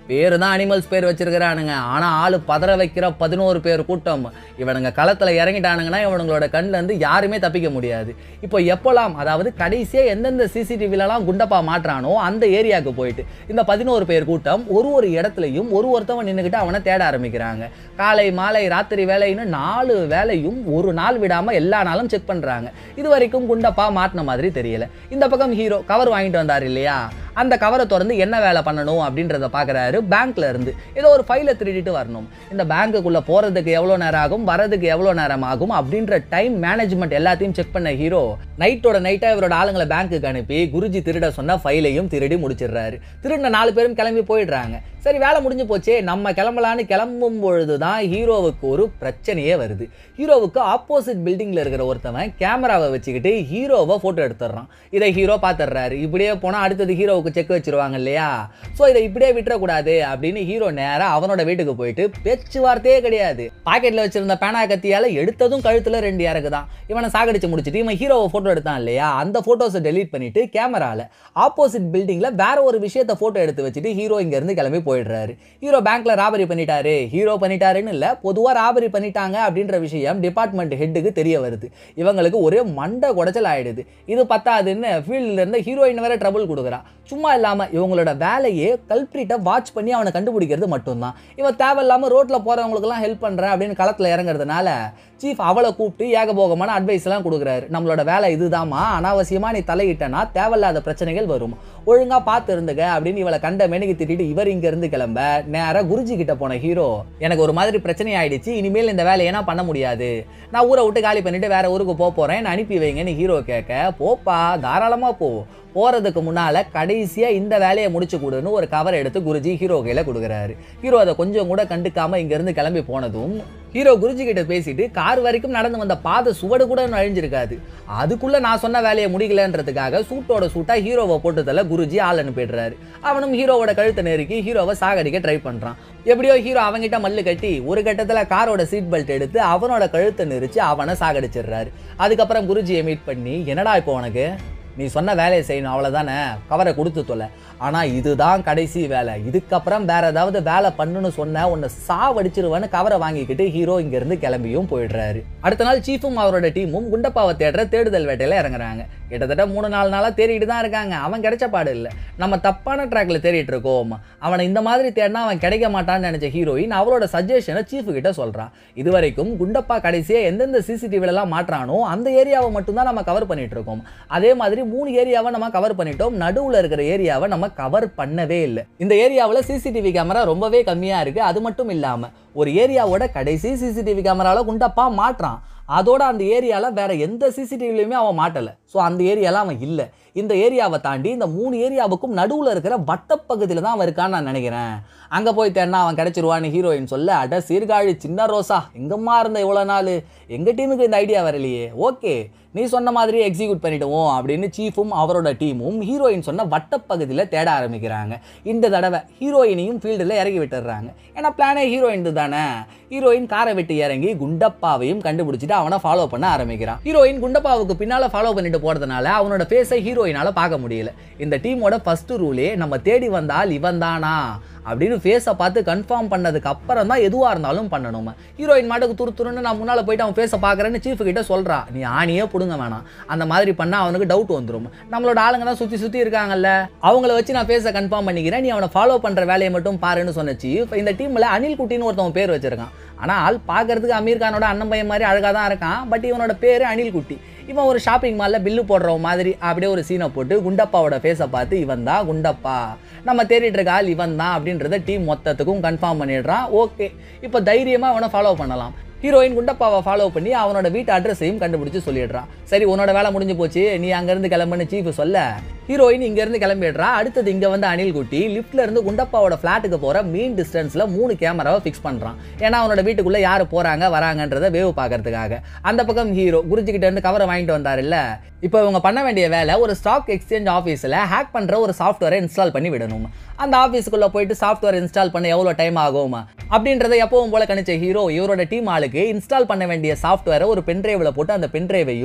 பேரு தான் அனிமல்ஸ் பேர் வச்சிருக்கிறானுங்க ஆனா ஆளு பதற வைக்கிற பதினோரு பேர் கூட்டம் இவனுங்க களத்துல இறங்கிட்டானுங்கன்னா இவனுங்களோட கண்ணுல இருந்து யாருமே தப்பிக்க முடியாது இப்போ எப்போலாம் அதாவது கடைசியா எந்தெந்த சிசிடிவிலலாம் குண்டப்பா மாட்டுறானோ அந்த ஏரியாவுக்கு போயிட்டு இந்த பதினோரு பேர் கூட்டம் ஒரு ஒரு இடத்துலையும் ஒரு ஒருத்தவன் நின்றுக்கிட்டு அவனை தேட ஆரம்பிக்கிறாங்க காலை மாலை ராத்திரி வேலைன்னு நாலு வேலையும் ஒரு நாள் விடாம எல்லா நாளும் செக் பண்றாங்க இது வரைக்கும் குண்டப்பா மாட்டின மாதிரி தெரியல இந்த பக்கம் ஹீரோ கவர் வாங்கிட்டு வந்தார் இல்லையா அந்த கவரை திறந்து என்ன வேலை பண்ணணும் அப்படின்றத பார்க்குறாரு பேங்க்ல இருந்து ஏதோ ஒரு ஃபைலை திருடிட்டு வரணும் இந்த பேங்க்குள்ளே போகிறதுக்கு எவ்வளோ நேரம் ஆகும் வரதுக்கு எவ்வளோ நேரம் ஆகும் அப்படின்ற டைம் மேனேஜ்மெண்ட் எல்லாத்தையும் செக் பண்ண ஹீரோ நைட்டோட நைட்டாக இவரோட ஆளுங்களை பேங்க்குக்கு அனுப்பி குருஜி திருட சொன்ன ஃபைலையும் திருடி முடிச்சிடுறாரு திருடின நாலு பேரும் கிளம்பி போயிடுறாங்க சரி வேலை முடிஞ்சு போச்சே நம்ம கிளம்பலான்னு கிளம்பும் பொழுது தான் ஹீரோவுக்கு ஒரு பிரச்சனையே வருது ஹீரோவுக்கு ஆப்போசிட் பில்டிங்கில் இருக்கிற ஒருத்தவன் கேமராவை வச்சுக்கிட்டு ஹீரோவை ஃபோட்டோ எடுத்துடுறான் இதை ஹீரோ பார்த்துடுறாரு இப்படியே போனால் அடுத்தது ஹீரோவுக்கு செக் வச்சிருவாங்க இல்லையா ஸோ இதை இப்படியே விட்டுறக்கூடாது அப்படின்னு ஹீரோ நேராக அவனோட வீட்டுக்கு போயிட்டு பேச்சுவார்த்தையே கிடையாது பாக்கெட்டில் வச்சிருந்த பேனா கத்தியால் எடுத்ததும் கழுத்தில் ரெண்டு இறக்கு தான் இவனை சாகடிச்சு முடிச்சுட்டு இவன் ஹீரோவை ஃபோட்டோ எடுத்தான் இல்லையா அந்த ஃபோட்டோஸை டெலீட் பண்ணிட்டு கேமராவில் ஆப்போசிட் பில்டிங்கில் வேற ஒரு விஷயத்தை ஃபோட்டோ எடுத்து வச்சுட்டு ஹீரோ இங்கேருந்து கிளம்பி போயிடுறாரு ஹீரோ பேங்க்ல ராபரி பண்ணிட்டாரு ஹீரோ பண்ணிட்டாருன்னு இல்லை பொதுவாக ராபரி பண்ணிட்டாங்க அப்படின்ற விஷயம் டிபார்ட்மெண்ட் ஹெட்டுக்கு தெரிய வருது இவங்களுக்கு ஒரே மண்டை குடைச்சல் ஆயிடுது இது பத்தாதுன்னு ஃபீல்டில் இருந்த ஹீரோயின் வேற ட்ரபிள் கொடுக்குறா சும்மா இல்லாமல் இவங்களோட வேலையே கல்ப்ரீட்டை வாட்ச் பண்ணி அவனை கண்டுபிடிக்கிறது மட்டும்தான் இவன் தேவையில்லாமல் ரோட்டில் போகிறவங்களுக்குலாம் ஹெல்ப் பண்ணுறேன் அப்படின்னு களத்தில் இறங்குறதுனால சீஃப் அவளை கூப்பிட்டு ஏகபோகமான அட்வைஸ்லாம் கொடுக்குறாரு நம்மளோட வேலை இதுதாம்மா அனாவசியமாக நீ தலையிட்டனா தேவையில்லாத பிரச்சனைகள் வரும் ஒழுங்காக பார்த்து இருந்துக்க அப்படின்னு இவளை கண்ட மெனுக்கு திட்டிட்டு இவர் இங்கேருந்து கிளம்ப நேராக குருஜி கிட்ட போன ஹீரோ எனக்கு ஒரு மாதிரி பிரச்சனை ஆயிடுச்சு இனிமேல் இந்த வேலையை நான் பண்ண முடியாது நான் ஊரை விட்டு காலி பண்ணிட்டு வேற ஊருக்கு போக போகிறேன் அனுப்பி வைங்கன்னு ஹீரோ கேட்க போப்பா தாராளமாக போ போகிறதுக்கு முன்னால் கடைசியாக இந்த வேலையை முடிச்சு கொடுன்னு ஒரு கவர் எடுத்து குருஜி ஹீரோ கையில் கொடுக்குறாரு ஹீரோ அதை கொஞ்சம் கூட கண்டுக்காமல் இங்கேருந்து கிளம்பி போனதும் ஹீரோ குருஜி கிட்ட பேசிட்டு கார் வரைக்கும் நடந்து வந்த பாதை சுவடு கூட இன்னும் அழிஞ்சிருக்காது அதுக்குள்ளே நான் சொன்ன வேலையை முடிக்கலன்றதுக்காக சூட்டோட சூட்டாக ஹீரோவை போட்டுதல குருஜி ஆள் அனுப்பிடுறாரு அவனும் ஹீரோவோட கழுத்தை நெருக்கி ஹீரோவை சாகடிக்க ட்ரை பண்ணுறான் எப்படியோ ஹீரோ அவங்கிட்ட மல்லு கட்டி ஒரு கட்டத்தில் காரோட சீட் பெல்ட் எடுத்து அவனோட கழுத்தை நெரிச்சு அவனை சாகடிச்சிடுறாரு அதுக்கப்புறம் குருஜியை மீட் பண்ணி என்னடா இப்போ உனக்கு நீ சொன்ன வேலையை செய்யணும் அவ்வளோதானே கவரை கொடுத்து தொலை ஆனால் இதுதான் கடைசி வேலை இதுக்கப்புறம் வேற ஏதாவது வேலை பண்ணுன்னு சொன்ன உன்னை சாவடிச்சிருவேன்னு கவரை வாங்கிக்கிட்டு ஹீரோ இங்கேருந்து கிளம்பியும் போயிடுறாரு அடுத்த நாள் சீஃபும் அவரோட டீமும் குண்டப்பாவை தேடுற தேடுதல் வேட்டையில் இறங்குறாங்க கிட்டத்தட்ட மூணு நாலு நாளாக தேடிட்டு தான் இருக்காங்க அவன் கிடைச்ச பாடு இல்லை நம்ம தப்பான ட்ராக்ல தேடிட்டு இருக்கோம் அவனை இந்த மாதிரி தேடினா அவன் கிடைக்க மாட்டான்னு நினைச்ச ஹீரோயின் அவரோட சஜஷனை சீஃபு கிட்ட சொல்றான் இது வரைக்கும் குண்டப்பா கடைசியாக எந்தெந்த சிசிடிவிலலாம் மாற்றானோ அந்த ஏரியாவை மட்டும்தான் நம்ம கவர் பண்ணிட்டு இருக்கோம் அதே மாதிரி மூணு ஏரியாவை நம்ம கவர் பண்ணிட்டோம் நடுவில் இருக்கிற ஏரியாவை நம்ம கவர் பண்ணவே இல்லை இந்த ஏரியாவில் சிசிடிவி கேமரா ரொம்பவே கம்மியாக இருக்குது அது மட்டும் இல்லாமல் ஒரு ஏரியாவோட கடைசி சிசிடிவி கேமராவில் குண்டப்பா மாட்டுறான் அதோட அந்த ஏரியாவில் வேற எந்த சிசிடிவிலையுமே அவன் மாட்டலை ஸோ அந்த ஏரியாவில் அவன் இல்லை இந்த ஏரியாவை தாண்டி இந்த மூணு ஏரியாவுக்கும் நடுவில் இருக்கிற வட்டப்பகுதியில் தான் அவன் இருக்கான்னு நான் நினைக்கிறேன் அங்கே போய் தேடினா அவன் கிடைச்சிருவான்னு ஹீரோயின் சொல்ல அட சீர்காழி சின்ன ரோசா எங்கம்மா இருந்த இவ்வளோ நாள் எங்கள் டீமுக்கு இந்த ஐடியா வரலையே ஓகே நீ சொன்ன மாதிரி எக்ஸிக்யூட் பண்ணிடுவோம் அப்படின்னு சீஃபும் அவரோட டீமும் ஹீரோயின் சொன்ன வட்டப்பகுதியில் தேட ஆரம்பிக்கிறாங்க இந்த தடவை ஹீரோயினையும் ஃபீல்டில் இறக்கி விட்டுறாங்க ஏன்னா பிளானே ஹீரோயின் தானே ஹீரோயின் காரை விட்டு இறங்கி குண்டப்பாவையும் கண்டுபிடிச்சிட்டு அவனை ஃபாலோ பண்ண ஆரம்பிக்கிறான் ஹீரோயின் குண்டப்பாவுக்கு பின்னால் ஃபாலோ பண்ணிட்டு போகிறதுனால அவனோட ஃபேஸை ஹீரோயினால் பார்க்க முடியல இந்த டீமோட ஃபர்ஸ்ட் ரூலே நம்ம தேடி வந்தால் இவன் தானா அப்படின்னு ஃபேஸை பார்த்து கன்ஃபார்ம் பண்ணதுக்கு அப்புறம் தான் எதுவாக இருந்தாலும் பண்ணணும் ஹீரோயின் மாட்டுக்கு துரு துருன்னு நான் முன்னால் போயிட்டு அவன் ஃபேஸை பார்க்குறேன்னு சீஃப் கிட்ட சொல்கிறா நீ ஆணியே பிடுங்க வேணாம் அந்த மாதிரி பண்ணால் அவனுக்கு டவுட் வந்துடும் நம்மளோட ஆளுங்க தான் சுற்றி சுற்றி இருக்காங்கல்ல அவங்கள வச்சு நான் ஃபேஸை கன்ஃபார்ம் பண்ணிக்கிறேன் நீ அவனை ஃபாலோ பண்ணுற வேலையை மட்டும் பாருன்னு சொன்ன சீஃப் இந்த டீமில் அனில் குட்டின்னு ஒருத்தவன் பேர் வச்சிருக்கான் ஆனால் பார்க்கறதுக்கு அமீர் கானோட அண்ணன் பையன் மாதிரி அழகாக தான் இருக்கான் பட் இவனோட பேர் அனில் குட்டி இவன் ஒரு ஷாப்பிங் மாலில் பில்லு போடுறவன் மாதிரி அப்படியே ஒரு சீனை போட்டு குண்டப்பாவோட ஃபேஸை பார்த்து இவன் தான் குண்டப்பா நம்ம தேடிட்டு இருக்க ஆள் இவன் தான் அப்படின்றத டீம் மொத்தத்துக்கும் கன்ஃபார்ம் பண்ணிடுறான் ஓகே இப்போ தைரியமாக அவனை ஃபாலோ பண்ணலாம் ஹீரோயின் குண்டப்பாவை ஃபாலோ பண்ணி அவனோட வீட்டு அட்ரஸையும் கண்டுபிடிச்சு சொல்லிடுறான் சரி உன்னோட வேலை முடிஞ்சு போச்சு நீ அங்கேருந்து கிளம்புன்னு சீஃப் சொல்ல ஹீரோயின் இங்கேருந்து கிளம்பிடுறா அடுத்தது இங்கே வந்து அனில் குட்டி லிஃப்ட்ல இருந்து குண்டப்பாவோட ஃப்ளாட்டுக்கு போகிற மீன் டிஸ்டன்ஸில் மூணு கேமராவை ஃபிக்ஸ் பண்ணுறான் ஏன்னா அவனோட வீட்டுக்குள்ளே யார் போகிறாங்க வராங்கன்றத வேவ் பார்க்கறதுக்காக அந்த பக்கம் ஹீரோ குருஜிக்கிட்ட இருந்து கவரை வாங்கிட்டு வந்தாருல்ல இப்போ இவங்க பண்ண வேண்டிய வேலை ஒரு ஸ்டாக் எக்ஸ்சேஞ்ச் ஆஃபீஸில் ஹேக் பண்ணுற ஒரு சாஃப்ட்வேரை இன்ஸ்டால் பண்ணி விடணும் அந்த ஆஃபீஸுக்குள்ளே போயிட்டு சாஃப்ட்வேர் இன்ஸ்டால் பண்ண எவ்வளோ டைம் ஆகும் அப்படின்றத எப்பவும் போல கணிச்ச ஹீரோ இவரோட டீம் ஆளுக்கு இன்ஸ்டால் பண்ண வேண்டிய சாஃப்ட்வேரை ஒரு பென்ட்ரைவில் போட்டு அந்த பென்ட்ரைவையும்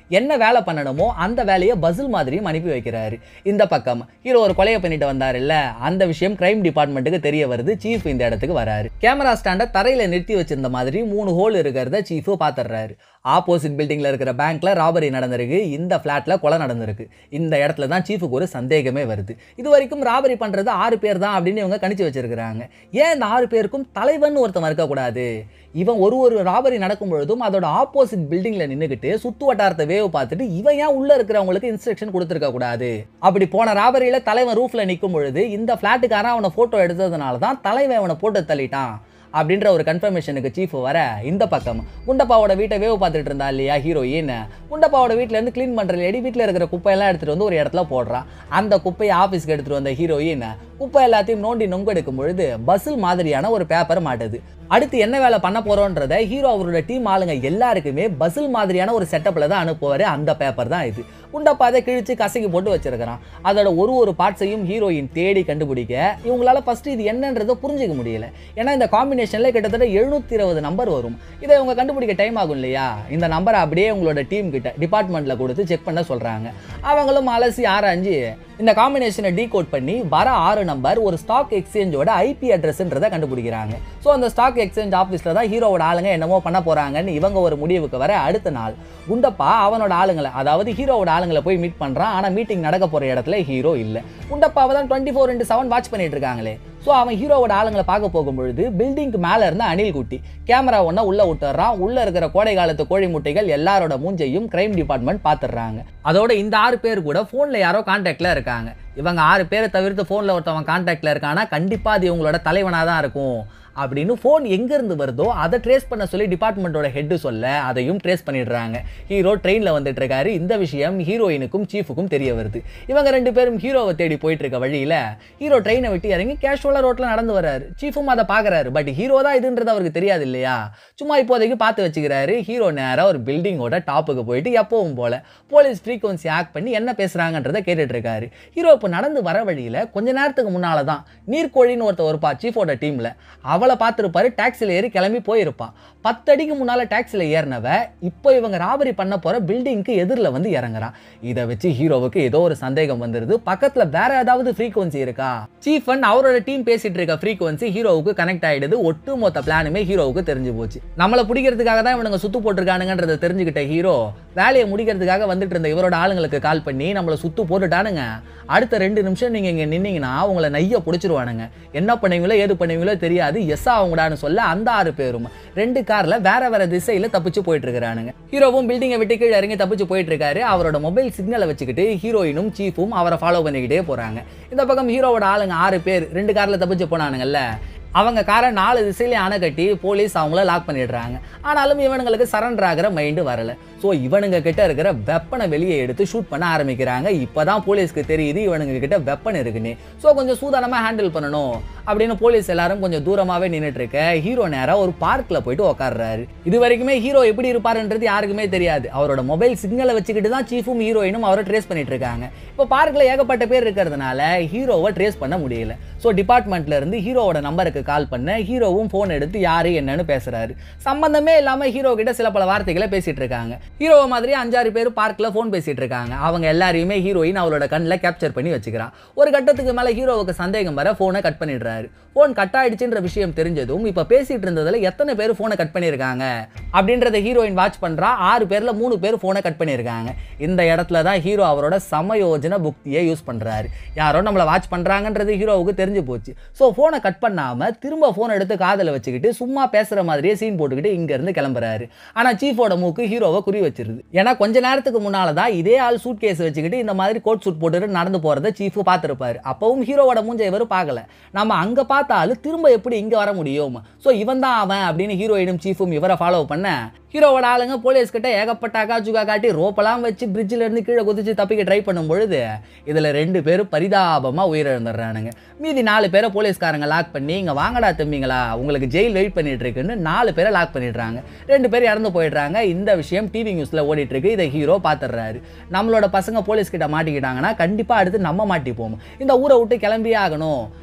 என்ன வேலை பண்ணணுமோ அந்த வேலையை பசில் மாதிரியும் அனுப்பி வைக்கிறாரு இந்த பக்கம் ஹீரோ ஒரு கொலையை பண்ணிட்டு வந்தார் இல்ல அந்த விஷயம் கிரைம் டிபார்ட்மெண்ட்டுக்கு தெரிய வருது சீஃப் இந்த இடத்துக்கு வராரு கேமரா ஸ்டாண்டை தரையில நிறுத்தி வச்சிருந்த மாதிரி மூணு ஹோல் இருக்கிறத சீஃபு பாத்துறாரு ஆப்போசிட் பில்டிங்ல இருக்கிற பேங்க்ல ராபரி நடந்திருக்கு இந்த ஃபிளாட்ல கொலை நடந்திருக்கு இந்த இடத்துல தான் சீஃபுக்கு ஒரு சந்தேகமே வருது இது வரைக்கும் ராபரி பண்றது ஆறு பேர் தான் அப்படின்னு இவங்க கணிச்சு வச்சிருக்கிறாங்க ஏன் இந்த ஆறு பேருக்கும் தலைவன் ஒருத்தன் இருக்கக்கூடாது இவன் ஒரு ஒரு ராபரி நடக்கும் பொழுதும் அதோட ஆப்போசிட் பில்டிங்ல நின்றுக்கிட்டு சுத்து வட்டாரத்தை வேவு பார்த்துட்டு இவன் ஏன் உள்ள இருக்கிறவங்களுக்கு இன்ஸ்ட்ரக்ஷன் கொடுத்துருக்க கூடாது அப்படி போன ராபரியில தலைவன் ரூஃப்ல நிற்கும் பொழுது இந்த ஃபிளாட்டுக்காரன் அவனை போட்டோ எடுத்ததுனால தான் தலைவன் அவனை போட்டு தள்ளிட்டான் அப்படின்ற ஒரு கன்ஃபர்மேஷனுக்கு சீஃப் வர இந்த பக்கம் குண்டப்பாவோட வீட்டை வேவு பார்த்துட்டு இருந்தா இல்லையா ஹீரோயின் குண்டப்பாவோட வீட்ல இருந்து க்ளீன் பண்ற லேடி வீட்டில் இருக்கிற குப்பையெல்லாம் எடுத்துட்டு வந்து ஒரு இடத்துல போடுறான் அந்த குப்பையை ஆஃபீஸ்க்கு எடுத்துட்டு வந்த ஹீரோயின் குப்பை எல்லாத்தையும் நோண்டி நொங்கெடுக்கும் பொழுது பஸ்ஸில் மாதிரியான ஒரு பேப்பர் மாட்டுது அடுத்து என்ன வேலை பண்ண போறோன்றத ஹீரோ அவரோட டீம் ஆளுங்க எல்லாருக்குமே பஸ்ஸில் மாதிரியான ஒரு செட்டப்ல தான் அனுப்புவாரு அந்த பேப்பர் தான் இது குண்டப்பா அதை கிழிச்சு கசக்கி போட்டு வச்சிருக்கிறான் அதோட ஒரு ஒரு பார்ட்ஸையும் ஹீரோயின் தேடி கண்டுபிடிக்க இவங்களால ஃபர்ஸ்ட் இது என்னன்றதை புரிஞ்சுக்க முடியல ஏன்னா இந்த காம்பினேஷன்ல கிட்டத்தட்ட எழுநூத்தி இருபது நம்பர் வரும் இதை இவங்க கண்டுபிடிக்க டைம் ஆகும் இல்லையா இந்த நம்பரை அப்படியே உங்களோட டீம் கிட்ட டிபார்ட்மெண்ட்ல கொடுத்து செக் பண்ண சொல்றாங்க அவங்களும் அலசி ஆராய்ஞ்சு இந்த காம்பினேஷனை டீகோட் பண்ணி வர ஆறு நம்பர் ஒரு ஸ்டாக் எக்ஸ்சேஞ்சோட ஐபி அட்ரஸ்ன்றதை கண்டுபிடிக்கிறாங்க ஸோ அந்த ஸ்டாக் எக்ஸ்சேஞ்ச் ஆஃபீஸில் தான் ஹீரோவோட ஆளுங்க என்னமோ பண்ண போறாங்கன்னு இவங்க ஒரு முடிவுக்கு வர அடுத்த நாள் குண்டப்பா அவனோட ஆளுங்களை அதாவது ஹீரோவோட ஆளுங்களை போய் மீட் பண்றான் ஆனால் மீட்டிங் நடக்க போற இடத்துல ஹீரோ இல்லை குண்டப்பாவை தான் twenty four into seven watch பண்ணிட்டு இருக்காங்களே ஸோ அவன் ஹீரோவோட ஆளுங்களை பார்க்க போகும்பொழுது பில்டிங்க்கு மேலே இருந்த அணில் குட்டி கேமரா ஒன்றை உள்ள விட்டுறான் உள்ள இருக்கிற கோடை காலத்து கோழி முட்டைகள் எல்லாரோட மூஞ்சையும் கிரைம் டிபார்ட்மெண்ட் பார்த்துடுறாங்க அதோட இந்த ஆறு பேர் கூட ஃபோனில் யாரோ கான்டாக்டில் இருக்காங்க இவங்க ஆறு பேரை தவிர்த்து ஃபோனில் ஒருத்தவன் கான்டாக்டில் இருக்கானா கண்டிப்பாக அது இவங்களோட தலைவனாக தான் இருக்கும் அப்படின்னு ஃபோன் எங்கேருந்து வருதோ அதை ட்ரேஸ் பண்ண சொல்லி டிபார்ட்மெண்ட்டோட ஹெட்டு சொல்ல அதையும் ட்ரேஸ் பண்ணிடுறாங்க ஹீரோ ட்ரெயினில் வந்துட்டு இருக்காரு இந்த விஷயம் ஹீரோயினுக்கும் சீஃபுக்கும் தெரிய வருது இவங்க ரெண்டு பேரும் ஹீரோவை தேடி போயிட்டு இருக்க வழியில் ஹீரோ ட்ரெயினை விட்டு இறங்கி கேஷுவலாக ரோட்டில் நடந்து வர்றாரு சீஃபும் அதை பார்க்குறாரு பட் ஹீரோ தான் இதுன்றது அவருக்கு தெரியாது இல்லையா சும்மா இப்போதைக்கு பார்த்து வச்சுக்கிறாரு ஹீரோ நேராக ஒரு பில்டிங்கோட டாப்புக்கு போயிட்டு எப்பவும் போல போலீஸ் ஃப்ரீக்வன்சி ஆக்ட் பண்ணி என்ன பேசுகிறாங்கன்றதை கேட்டுட்டு இருக்காரு ஹீரோ இப்போ நடந்து வர வழியில் கொஞ்ச நேரத்துக்கு முன்னால தான் நீர்க்கோழின்னு ஒருத்தர் ஒருப்பா சீஃபோட டீமில் அவளை பார்த்துருப்பாரு டாக்ஸியில் ஏறி கிளம்பி போயிருப்பா பத்தடிக்கு முன்னால் டாக்ஸியில் ஏறினவ இப்போ இவங்க ராபரி பண்ண போகிற பில்டிங்க்கு எதிரில் வந்து இறங்குறான் இதை வச்சு ஹீரோவுக்கு ஏதோ ஒரு சந்தேகம் வந்துடுது பக்கத்தில் வேற ஏதாவது ஃப்ரீக்வன்சி இருக்கா சீஃப் அண்ட் அவரோட டீம் பேசிட்டு இருக்க ஃப்ரீக்வன்சி ஹீரோவுக்கு கனெக்ட் ஆயிடுது ஒட்டு மொத்த பிளானுமே ஹீரோவுக்கு தெரிஞ்சு போச்சு நம்மளை பிடிக்கிறதுக்காக தான் இவனுங்க சுத்து போட்டிருக்கானுங்கன்றதை தெரிஞ்சுக்கிட்ட ஹீரோ வேலையை முடிக்கிறதுக்காக வந்துட்டு இருந்த இவரோட ஆளுங்களுக்கு கால் பண்ணி நம்மளை சுத்து போட்டுட்டானுங்க அடுத்த ரெண்டு நிமிஷம் நீங்க இங்க நின்னீங்கன்னா உங்களை நைய பிடிச்சிருவானுங்க என்ன பண்ணுவீங்களோ ஏது பண்ணுவீங்களோ தெரியாது எஸ் ஆகுங்கடான்னு சொல்ல அந்த ஆறு பேரும் ரெண்டு கார்ல வேற வேற திசையில தப்பிச்சு போயிட்டு இருக்கிறானுங்க ஹீரோவும் பில்டிங்கை விட்டு கீழே இறங்கி தப்பிச்சு போயிட்டு இருக்காரு அவரோட மொபைல் சிக்னலை வச்சுக்கிட்டு ஹீரோயினும் சீஃபும் அவரை ஃபாலோ பண்ணிக்கிட்டே போறாங்க இந்த பக்கம் ஹீரோவோட ஆளுங்க ஆறு பேர் ரெண்டு கார்ல தப்பிச்சு போனானுங்கல்ல அவங்க காரை நாலு திசையிலே அணை கட்டி போலீஸ் அவங்கள லாக் பண்ணிடுறாங்க ஆனாலும் இவனுங்களுக்கு சரண்டர் ஆகிற மைண்டு வரல ஸோ இவனுங்க கிட்ட இருக்கிற வெப்பனை வெளியே எடுத்து ஷூட் பண்ண ஆரம்பிக்கிறாங்க இப்போதான் போலீஸ்க்கு தெரியுது இவனுங்க கிட்ட வெப்பன் இருக்குன்னு ஸோ கொஞ்சம் சூதானமாக ஹேண்டில் பண்ணணும் அப்படின்னு போலீஸ் எல்லாரும் கொஞ்சம் தூரமாகவே நின்றுட்டு இருக்க ஹீரோ நேராக ஒரு பார்க்கில் போயிட்டு உட்காடுறாரு இது வரைக்குமே ஹீரோ எப்படி இருப்பாருன்றது யாருக்குமே தெரியாது அவரோட மொபைல் சிக்னலை வச்சுக்கிட்டு தான் சீஃபும் ஹீரோயினும் அவரை ட்ரேஸ் பண்ணிட்டு இருக்காங்க இப்போ பார்க்கில் ஏகப்பட்ட பேர் இருக்கிறதுனால ஹீரோவை ட்ரேஸ் பண்ண முடியல ஸோ டிபார்ட்மெண்ட்ல இருந்து ஹீரோவோட நம்பருக்கு கால் பண்ண ஹீரோவும் ஃபோன் எடுத்து யாரு என்னன்னு பேசுறாரு சம்பந்தமே இல்லாம ஹீரோ கிட்ட சில பல வார்த்தைகளை பேசிட்டு இருக்காங்க ஹீரோவை மாதிரி அஞ்சாறு பேர் பார்க்ல ஃபோன் பேசிட்டு இருக்காங்க அவங்க எல்லாரையுமே ஹீரோயின் அவளோட கண்ணில் கேப்சர் பண்ணி வச்சுக்கிறான் ஒரு கட்டத்துக்கு மேல ஹீரோவுக்கு சந்தேகம் வர ஃபோனை கட் பண்ணிடுறாரு ஃபோன் கட் ஆயிடுச்சுன்ற விஷயம் தெரிஞ்சதும் இப்போ பேசிட்டு இருந்ததுல எத்தனை பேர் ஃபோனை கட் பண்ணியிருக்காங்க அப்படின்றத ஹீரோயின் வாட்ச் பண்றா ஆறு பேர்ல மூணு பேர் ஃபோனை கட் பண்ணியிருக்காங்க இந்த இடத்துல தான் ஹீரோ அவரோட சமயோஜன புக்தியை யூஸ் பண்றாரு யாரோ நம்மளை வாட்ச் பண்றாங்கன்றது ஹீரோவுக்கு தெரிஞ்சு போச்சு ஸோ ஃபோனை கட் பண்ணாம திரும்ப ஃபோன் எடுத்து காதில் வச்சுக்கிட்டு சும்மா பேசுற மாதிரியே சீன் போட்டுக்கிட்டு இங்க இருந்து கிளம்புறாரு ஆனா சீஃபோட மூக்கு ஹீரோவை குறி வச்சிருது ஏன்னா கொஞ்ச நேரத்துக்கு முன்னால தான் இதே ஆள் சூட் கேஸ் வச்சுக்கிட்டு இந்த மாதிரி கோட் சூட் போட்டுட்டு நடந்து போறத சீஃப் பார்த்துருப்பாரு அப்பவும் ஹீரோவோட மூஞ்ச இவர் பார்க்கல நம்ம அங்க பார்த்த ஆளு திரும்ப எப்படி இங்க வர முடியும் ஸோ இவன் தான் அவன் அப்படின்னு ஹீரோயினும் சீஃபும் இவரை ஃபாலோ பண்ண ஹீரோவோட ஆளுங்க போலீஸ் கிட்ட ஏகப்பட்ட அகாச்சுகா காட்டி ரோப்பெல்லாம் வச்சு பிரிட்ஜில் இருந்து கீழே குதிச்சு தப்பிக்க ட்ரை பண்ணும் பொழுது இதில் ரெண்டு பேரும் பரிதாபமாக உயிரிழந்துடுறானுங்க மீதி நாலு பேரை போலீஸ்காரங்க லாக் பண்ணி இங்கே வாங்கடா தம்பிங்களா உங்களுக்கு ஜெயில் வெயிட் பண்ணிட்டு இருக்குன்னு நாலு பேரை லாக் பண்ணிடுறாங்க ரெண்டு பேர் இறந்து போயிடுறாங்க இந்த விஷயம் டிவி நியூஸில் ஓடிட்டு இருக்கு இதை ஹீரோ பார்த்துடுறாரு நம்மளோட பசங்க போலீஸ் கிட்ட மாட்டிக்கிட்டாங்கன்னா கண்டிப்பாக அடுத்து நம்ம மாட்டிப்போம் இந்த ஊரை விட்டு கிளம்பியே ஆகணும்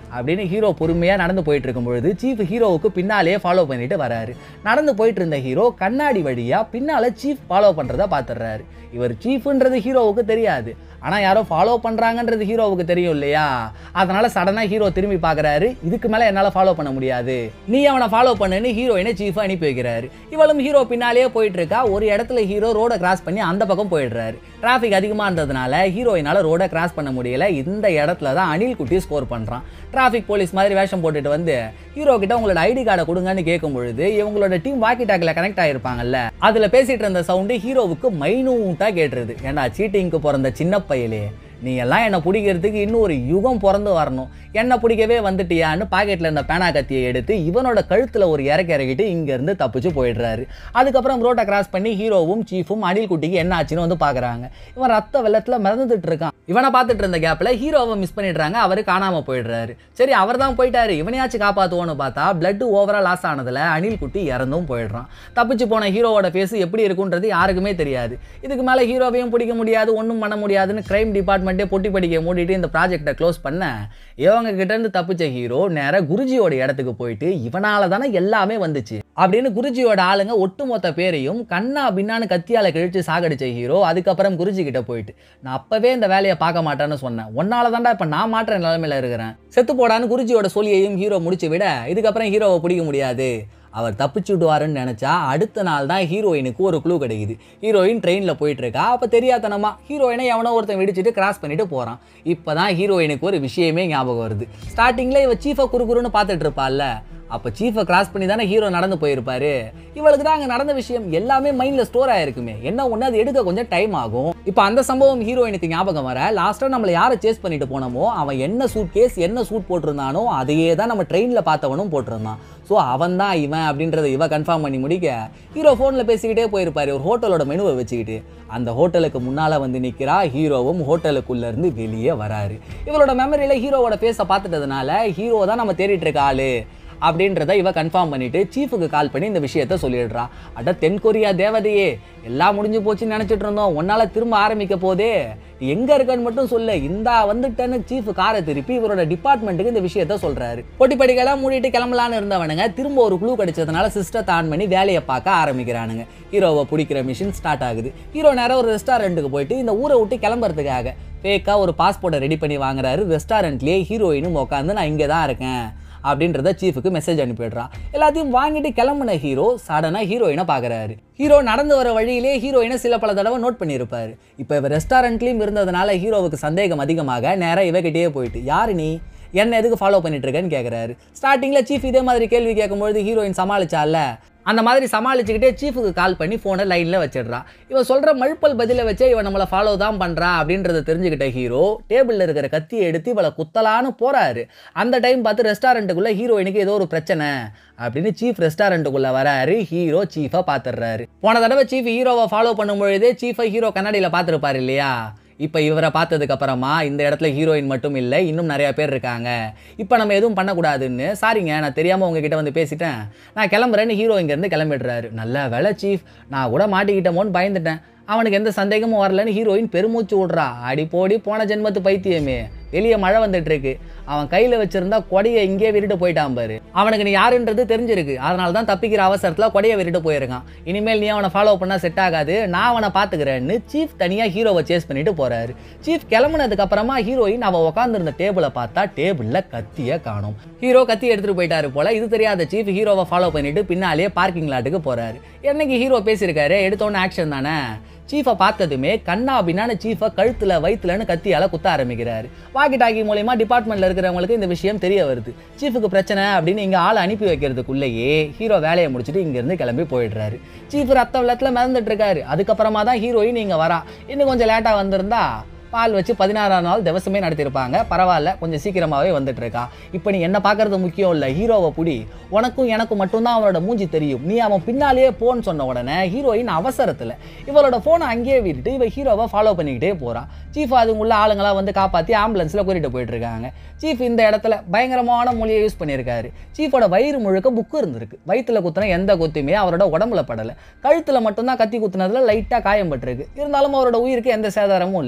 அப்படின்னு ஹீரோ பொறுமையாக நடந்து போயிட்டு இருக்கும் பொழுது சீஃப் ஹீரோவுக்கு பின்னாலேயே ஃபாலோ பண்ணிட்டு வராரு நடந்து போயிட்டு இருந்த ஹீரோ கண்ணாடி வழியாக பின்னால் சீஃப் ஃபாலோ பண்ணுறத பார்த்துடுறாரு இவர் சீஃப்ன்றது ஹீரோவுக்கு தெரியாது ஆனால் யாரோ ஃபாலோ பண்ணுறாங்கன்றது ஹீரோவுக்கு தெரியும் இல்லையா அதனால சடனாக ஹீரோ திரும்பி பார்க்குறாரு இதுக்கு மேலே என்னால் ஃபாலோ பண்ண முடியாது நீ அவனை ஃபாலோ பண்ணுன்னு ஹீரோயினை சீஃபாக அனுப்பி வைக்கிறாரு இவளும் ஹீரோ பின்னாலேயே போயிட்டு இருக்கா ஒரு இடத்துல ஹீரோ ரோடை கிராஸ் பண்ணி அந்த பக்கம் போயிடுறாரு டிராஃபிக் அதிகமாக இருந்ததுனால ஹீரோயினால் ரோடை கிராஸ் பண்ண முடியல இந்த இடத்துல தான் அனில் குட்டி ஸ்கோர் பண்ணுறான் டிராஃபிக் போலீஸ் மாதிரி வேஷம் போட்டுட்டு வந்து ஹீரோ கிட்ட உங்களோட ஐடி கார்டை கொடுங்கன்னு கேட்கும் பொழுது இவங்களோட டீம் வாக்கி டாக்கில் கனெக்ட் ஆகிருப்பாங்கல்ல அதில் பேசிட்டு இருந்த சவுண்டு ஹீரோவுக்கு மைனூட்டாக கேட்டுருது ஏன்னா சீட்டிங்க்கு பிறந்த சின்ன பையலே நீ எல்லாம் என்னை பிடிக்கிறதுக்கு இன்னும் ஒரு யுகம் பிறந்து வரணும் என்னை பிடிக்கவே வந்துட்டியான்னு பாக்கெட்டில் இருந்த பேனா கத்தியை எடுத்து இவனோட கழுத்தில் ஒரு இறக்கி இறக்கிட்டு இங்கேருந்து தப்பிச்சு போயிடுறாரு அதுக்கப்புறம் ரோட்டை கிராஸ் பண்ணி ஹீரோவும் சீஃபும் அனில் குட்டிக்கு என்ன ஆச்சுன்னு வந்து பார்க்குறாங்க இவன் ரத்த வெள்ளத்தில் மிதந்துட்டு இருக்கான் இவனை பார்த்துட்டு இருந்த கேப்பில் ஹீரோவை மிஸ் பண்ணிடுறாங்க அவர் காணாமல் போயிடுறாரு சரி அவர் தான் போயிட்டாரு இவனையாச்சும் காப்பாற்றுவோன்னு பார்த்தா பிளட் ஓவராக லாஸ் ஆனதில் அனில் குட்டி இறந்தும் போயிடுறான் தப்பிச்சு போன ஹீரோவோட ஃபேஸ் எப்படி இருக்குன்றது யாருக்குமே தெரியாது இதுக்கு மேலே ஹீரோவையும் பிடிக்க முடியாது ஒன்றும் பண்ண முடியாதுன்னு கிரைம் டிபார்ட்மெண்ட்டே பொட்டி படிக்க மூடிட்டு இந்த ப்ராஜெக்டை க்ளோஸ் பண்ண இவங்க கிட்ட இருந்து தப்பிச்ச ஹீரோ நேராக குருஜியோட இடத்துக்கு போயிட்டு இவனால தானே எல்லாமே வந்துச்சு அப்படின்னு குருஜியோட ஆளுங்க ஒட்டுமொத்த பேரையும் கண்ணா பின்னான்னு கத்தியால கிழிச்சு சாகடிச்ச ஹீரோ அதுக்கப்புறம் குருஜி கிட்ட போயிட்டு நான் அப்பவே இந்த வேலையை பார்க்க மாட்டேன்னு சொன்னேன் ஒன்னால தான்டா இப்போ நான் மாற்ற நிலைமையில இருக்கிறேன் செத்து போடான்னு குருஜியோட சொல்லியையும் ஹீரோ முடிச்சு விட இதுக்கப்புறம் ஹீரோவை பிடிக்க முடியாது அவர் தப்பிச்சு விடுவாருன்னு நினச்சா அடுத்த நாள் தான் ஹீரோயினுக்கு ஒரு க்ளூ கிடைக்குது ஹீரோயின் ட்ரெயினில் போயிட்டு இருக்கா அப்போ தெரியாதனமா ஹீரோயினை எவனோ ஒருத்தன் வெடிச்சிட்டு கிராஸ் பண்ணிட்டு போகிறான் இப்போ தான் ஹீரோயினுக்கு ஒரு விஷயமே ஞாபகம் வருது ஸ்டார்டிங்கில் இவ சீஃபை குறுகுறுன்னு பார்த்துட்டு இருப்பாள்ல அப்போ சீஃபை கிராஸ் பண்ணி தானே ஹீரோ நடந்து போயிருப்பாரு இவளுக்கு தான் அங்கே நடந்த விஷயம் எல்லாமே மைண்டில் ஸ்டோர் ஆயிருக்குமே என்ன ஒன்று அது எடுக்க கொஞ்சம் டைம் ஆகும் இப்போ அந்த சம்பவம் ஹீரோயினுக்கு ஞாபகம் வர லாஸ்ட்டாக நம்மளை யாரை சேஸ் பண்ணிட்டு போனோமோ அவன் என்ன சூட் கேஸ் என்ன சூட் போட்டிருந்தானோ அதையே தான் நம்ம ட்ரெயினில் பார்த்தவனும் போட்டிருந்தான் ஸோ அவன் தான் இவன் அப்படின்றத இவ கன்ஃபார்ம் பண்ணி முடிக்க ஹீரோ ஃபோனில் பேசிக்கிட்டே போயிருப்பாரு ஒரு ஹோட்டலோட மெனுவை வச்சுக்கிட்டு அந்த ஹோட்டலுக்கு முன்னால் வந்து நிற்கிறா ஹீரோவும் ஹோட்டலுக்குள்ள இருந்து வெளியே வராரு இவளோட மெமரியில் ஹீரோவோட ஃபேஸை பார்த்துட்டதுனால ஹீரோ தான் நம்ம தேடிட்டு இருக்க ஆளு அப்படின்றத இவ கன்ஃபார்ம் பண்ணிட்டு சீஃபுக்கு கால் பண்ணி இந்த விஷயத்த சொல்லிடுறா அட தென் கொரியா தேவதையே எல்லாம் முடிஞ்சு போச்சுன்னு நினைச்சிட்டு இருந்தோம் உன்னால திரும்ப ஆரம்பிக்க போதே நீ எங்க இருக்கன்னு மட்டும் சொல்லு இந்தா வந்துட்டேன்னு சீஃப் காரை திருப்பி இவரோட டிபார்ட்மெண்ட்டுக்கு இந்த விஷயத்த சொல்றாரு பொட்டி படிக்கெல்லாம் மூடிட்டு கிளம்பலான்னு இருந்தவனுங்க திரும்ப ஒரு க்ளூ கிடைச்சதுனால சிஸ்டத்தை ஆன் பண்ணி வேலையை பார்க்க ஆரம்பிக்கிறானுங்க ஹீரோவை பிடிக்கிற மிஷின் ஸ்டார்ட் ஆகுது ஹீரோ நேரம் ஒரு ரெஸ்டாரண்ட்டுக்கு போயிட்டு இந்த ஊரை விட்டு கிளம்புறதுக்காக ஃபேக்காக ஒரு பாஸ்போர்ட்டை ரெடி பண்ணி வாங்குறாரு ரெஸ்டாரண்ட்லேயே ஹீரோயினும் உட்காந்து நான் இங்கே தான் இருக்கேன் அப்படின்றத சீஃபுக்கு மெசேஜ் அனுப்பிடுறான் எல்லாத்தையும் வாங்கிட்டு கிளம்புன ஹீரோ சடனாக ஹீரோயினை பார்க்குறாரு ஹீரோ நடந்து வர வழியிலே ஹீரோயினை சில பல தடவை நோட் பண்ணியிருப்பாரு இப்போ இவர் ரெஸ்டாரண்ட்லேயும் இருந்ததுனால ஹீரோவுக்கு சந்தேகம் அதிகமாக நேராக இவகிட்டே போயிட்டு யாரு நீ என்ன எதுக்கு ஃபாலோ பண்ணிட்டு இருக்கேன்னு கேட்குறாரு ஸ்டார்டிங்கில் சீஃப் இதே மாதிரி கேள்வி கேட்கும்பொழுது ஹீரோயின் சமாளிச்சால அந்த மாதிரி சமாளிச்சுக்கிட்டே சீஃபுக்கு கால் பண்ணி ஃபோனை லைனில் வச்சிடுறா இவன் சொல்கிற மழுப்பல் பதிலை வச்சே இவன் நம்மளை ஃபாலோ தான் பண்ணுறா அப்படின்றத தெரிஞ்சுக்கிட்ட ஹீரோ டேபிளில் இருக்கிற கத்தியை எடுத்து இவளை குத்தலான்னு போகிறாரு அந்த டைம் பார்த்து ரெஸ்டாரண்ட்டுக்குள்ளே ஹீரோயினுக்கு ஏதோ ஒரு பிரச்சனை அப்படின்னு சீஃப் ரெஸ்டாரண்ட்டுக்குள்ளே வராரு ஹீரோ சீஃபை பார்த்துடுறாரு போன தடவை சீஃப் ஹீரோவை ஃபாலோ பண்ணும்பொழுதே சீஃபை ஹீரோ கண்ணாடியில் பார்த்துருப்பாரு இல்லையா இப்போ இவரை பார்த்ததுக்கு அப்புறமா இந்த இடத்துல ஹீரோயின் மட்டும் இல்லை இன்னும் நிறையா பேர் இருக்காங்க இப்போ நம்ம எதுவும் பண்ணக்கூடாதுன்னு சாரிங்க நான் தெரியாமல் உங்ககிட்ட வந்து பேசிட்டேன் நான் கிளம்புறேன்னு ஹீரோ இங்கேருந்து கிளம்பிடுறாரு நல்ல வேலை சீஃப் நான் கூட மாட்டிக்கிட்டமோன்னு பயந்துட்டேன் அவனுக்கு எந்த சந்தேகமும் வரலன்னு ஹீரோயின் பெருமூச்சு விட்றா அடி போடி போன ஜென்மத்து பைத்தியமே வெளியே மழை வந்துட்டு இருக்கு அவன் கையில் வச்சிருந்தா கொடையை இங்கே விட்டுட்டு போயிட்டான் பாரு அவனுக்கு நீ யாருன்றது தெரிஞ்சிருக்கு அதனால தான் தப்பிக்கிற அவசரத்தில் கொடையை விட்டுட்டு போயிருக்கான் இனிமேல் நீ அவனை ஃபாலோ பண்ணால் செட் ஆகாது நான் அவனை பார்த்துக்கிறேன்னு சீஃப் தனியாக ஹீரோவை சேஸ் பண்ணிட்டு போறாரு சீஃப் கிளம்புனதுக்கு அப்புறமா ஹீரோயின் அவள் உட்காந்துருந்த டேபிளை பார்த்தா டேபிளில் கத்தியை காணும் ஹீரோ கத்தி எடுத்துட்டு போயிட்டாரு போல இது தெரியாத சீஃப் ஹீரோவை ஃபாலோ பண்ணிட்டு பின்னாலே பார்க்கிங் லாட்டுக்கு போறாரு என்னைக்கு ஹீரோ பேசியிருக்காரு எடுத்தோன்னு ஆக்ஷன் தானே சீஃபை பார்த்ததுமே கண்ணா பின்னான்னு சீஃபை கழுத்தில் வயிற்றுலன்னு கத்தியால் குத்த ஆரம்பிக்கிறாரு வாக்கி டாக்கி மூலயமா டிபார்ட்மெண்ட்டில் இருக்கிறவங்களுக்கு இந்த விஷயம் தெரிய வருது சீஃபுக்கு பிரச்சனை அப்படின்னு இங்கே ஆளை அனுப்பி வைக்கிறதுக்குள்ளேயே ஹீரோ வேலையை முடிச்சுட்டு இங்கேருந்து கிளம்பி போயிடுறாரு சீஃப் ரத்த வெள்ளத்தில் மிதந்துட்டு இருக்காரு அதுக்கப்புறமா தான் ஹீரோயின் இங்கே வரா இன்னும் கொஞ்சம் லேட்டாக வந்திருந்தா பால் வச்சு பதினாறாம் நாள் திவசமே நடத்தியிருப்பாங்க பரவாயில்ல கொஞ்சம் சீக்கிரமாகவே வந்துட்டு இருக்கா இப்போ நீ என்ன பார்க்கறது முக்கியம் இல்லை ஹீரோவை புடி உனக்கும் எனக்கும் மட்டும்தான் அவனோட மூஞ்சி தெரியும் நீ அவன் பின்னாலேயே போன்னு சொன்ன உடனே ஹீரோயின் அவசரத்தில் இவளோட ஃபோனை அங்கேயே விட்டுட்டு இவ ஹீரோவை ஃபாலோ பண்ணிக்கிட்டே போகிறான் சீஃப் அதுக்குள்ள ஆளுங்களாம் வந்து காப்பாற்றி ஆம்புலன்ஸில் கூட்டிகிட்டு போயிட்டு இருக்காங்க சீஃப் இந்த இடத்துல பயங்கரமான மொழியை யூஸ் பண்ணியிருக்காரு சீஃபோட வயிறு முழுக்க புக்கு இருந்திருக்கு வயிற்றுல குத்துன எந்த குத்துமே அவரோட உடம்புல படலை கழுத்தில் மட்டும்தான் கத்தி குத்துனதுல லைட்டாக காயம் பட்டிருக்கு இருந்தாலும் அவரோட உயிருக்கு எந்த சேதாரமும் இல்லை ஸோ